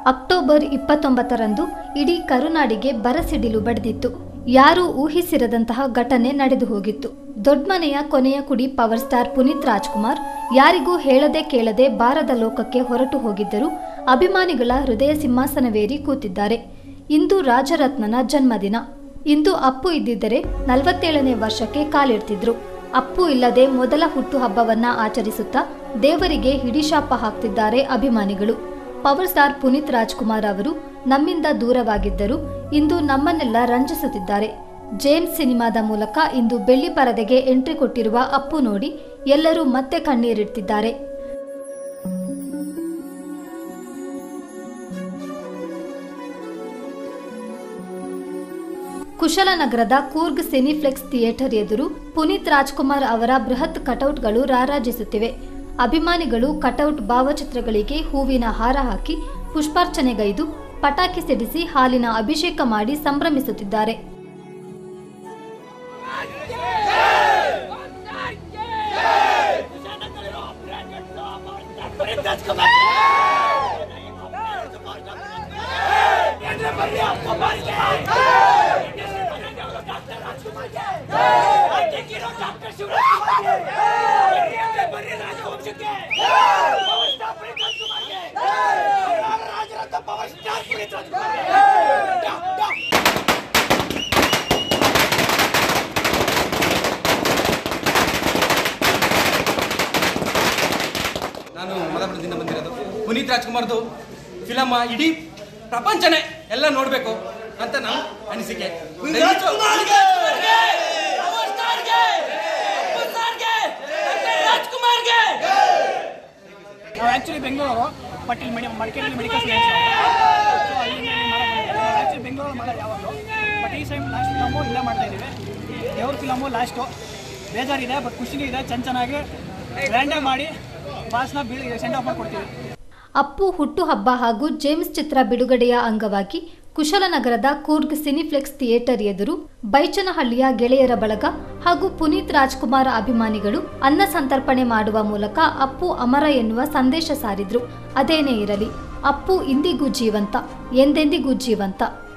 October ಇಪ್ಪತ್ತೊಂಬತ್ತರಂದು ಇಡೀ ಕರುನಾಡಿಗೆ ಬರಸಿಡಿಲು ಬಡಿದಿತ್ತು ಯಾರೂ ಊಹಿಸಿರದಂತಹ ಘಟನೆ ನಡೆದು ಹೋಗಿತ್ತು ದೊಡ್ಮನೆಯ ಕೊನೆಯ ಕುಡಿ ಪವರ್ ಸ್ಟಾರ್ ಪುನೀತ್ ರಾಜ್ಕುಮಾರ್ ಯಾರಿಗೂ ಹೇಳದೆ ಕೇಳದೆ ಬಾರದ ಲೋಕಕ್ಕೆ ಹೊರಟು ಹೋಗಿದ್ದರು ಅಭಿಮಾನಿಗಳ ಹೃದಯ ಸಿಂಹಾಸನವೇರಿ ಕೂತಿದ್ದಾರೆ ಇಂದು ರಾಜರತ್ನನ ಜನ್ಮದಿನ ಇಂದು ಅಪ್ಪು ಇದ್ದಿದ್ದರೆ ನಲವತ್ತೇಳನೇ ವರ್ಷಕ್ಕೆ ಕಾಲಿಡ್ತಿದ್ರು ಅಪ್ಪು ಇಲ್ಲದೆ ಮೊದಲ ಹುಟ್ಟುಹಬ್ಬವನ್ನ ಆಚರಿಸುತ್ತಾ ದೇವರಿಗೆ ಹಿಡಿಶಾಪ ಹಾಕ್ತಿದ್ದಾರೆ ಅಭಿಮಾನಿಗಳು ಪವರ್ ಸ್ಟಾರ್ ಪುನೀತ್ ರಾಜ್ಕುಮಾರ್ ಅವರು ನಮ್ಮಿಂದ ದೂರವಾಗಿದ್ದರು ಇಂದು ನಮ್ಮನ್ನೆಲ್ಲ ರಂಜಿಸುತ್ತಿದ್ದಾರೆ ಜೇಮ್ಸ್ ಸಿನಿಮಾದ ಮೂಲಕ ಇಂದು ಬೆಳ್ಳಿ ಪರದೆಗೆ ಎಂಟ್ರಿ ಕೊಟ್ಟಿರುವ ಅಪ್ಪು ನೋಡಿ ಎಲ್ಲರೂ ಮತ್ತೆ ಕಣ್ಣೀರಿಡ್ತಿದ್ದಾರೆ ಕುಶಲನಗರದ ಕೂರ್ಗ್ ಸಿನಿಫ್ಲೆಕ್ಸ್ ಥಿಯೇಟರ್ ಎದುರು ಪುನೀತ್ ರಾಜ್ಕುಮಾರ್ ಅವರ ಬೃಹತ್ ಕಟೌಟ್ಗಳು ರಾರಾಜಿಸುತ್ತಿವೆ ಅಭಿಮಾನಿಗಳು ಕಟೌಟ್ ಭಾವಚಿತ್ರಗಳಿಗೆ ಹೂವಿನ ಹಾರ ಹಾಕಿ ಪುಷ್ಪಾರ್ಚನೆಗೈದು ಪಟಾಕಿ ಸಿಡಿಸಿ ಹಾಲಿನ ಅಭಿಷೇಕ ಮಾಡಿ ಸಂಭ್ರಮಿಸುತ್ತಿದ್ದಾರೆ ನಾನು ಮಲಪುರದಿಂದ ಬಂದಿರೋದು ಪುನೀತ್ ರಾಜ್ಕುಮಾರ್ದು ಫಿಲಮ್ ಇಡೀ ಪ್ರಪಂಚನೇ ಎಲ್ಲ ನೋಡಬೇಕು ಅಂತ ನಮ್ಮ ಅನಿಸಿಕೆ ದಯವಿಟ್ಟು ನಾವು ಆ್ಯಕ್ಚುಲಿ ಬೆಂಗಳೂರು ಬಟ್ ಇಲ್ಲಿ ಮೆಡಿ ಮಡಿಕೇರಿ ಮೆಡಿಕಲ್ ಸ್ಟೂಡೆಂಟ್ಸ್ ಸೊ ಅಲ್ಲಿಂದ ಇಲ್ಲಿ ಮಾಡಕ್ಕೆ ಆ್ಯಕ್ಚುಲಿ ಬೆಂಗಳೂರು ಮಾಡೋದು ಯಾವಾಗಲೂ ಬಟ್ ಈ ಟೈಮ್ ಲಾಸ್ಟ್ ಫಿಲಮು ಇಲ್ಲೇ ಮಾಡ್ತಾ ಇದ್ದೀವಿ ದೇವ್ರ ಫಿಲಮು ಲಾಸ್ಟು ಬೇಜಾರಿದೆ ಬಟ್ ಖುಷಿನೂ ಇದೆ ಚೆನ್ನ ಚೆನ್ನಾಗಿ ಗ್ರ್ಯಾಂಡಾಗಿ ಮಾಡಿ ಬಾಸ್ನ ಬಿ ಸೆಂಡ್ ಆಫ್ ಮಾಡ್ಕೊಡ್ತೀವಿ ಅಪ್ಪು ಹುಟ್ಟುಹಬ್ಬ ಹಾಗೂ ಜೇಮ್ಸ್ ಚಿತ್ರ ಬಿಡುಗಡೆಯ ಅಂಗವಾಗಿ ಕುಶಲನಗರದ ಕೂರ್ಗ್ ಸಿನಿಫ್ಲೆಕ್ಸ್ ಥಿಯೇಟರ್ ಎದುರು ಬೈಚನಹಳ್ಳಿಯ ಗೆಳೆಯರ ಬಳಗ ಹಾಗೂ ಪುನೀತ್ ರಾಜ್ಕುಮಾರ್ ಅಭಿಮಾನಿಗಳು ಅನ್ನ ಸಂತರ್ಪಣೆ ಮಾಡುವ ಮೂಲಕ ಅಪ್ಪು ಅಮರ ಎನ್ನುವ ಸಂದೇಶ ಸಾರಿದ್ರು ಅದೇನೇ ಇರಲಿ ಅಪ್ಪು ಇಂದಿಗೂ ಜೀವಂತ ಎಂದೆಂದಿಗೂ ಜೀವಂತ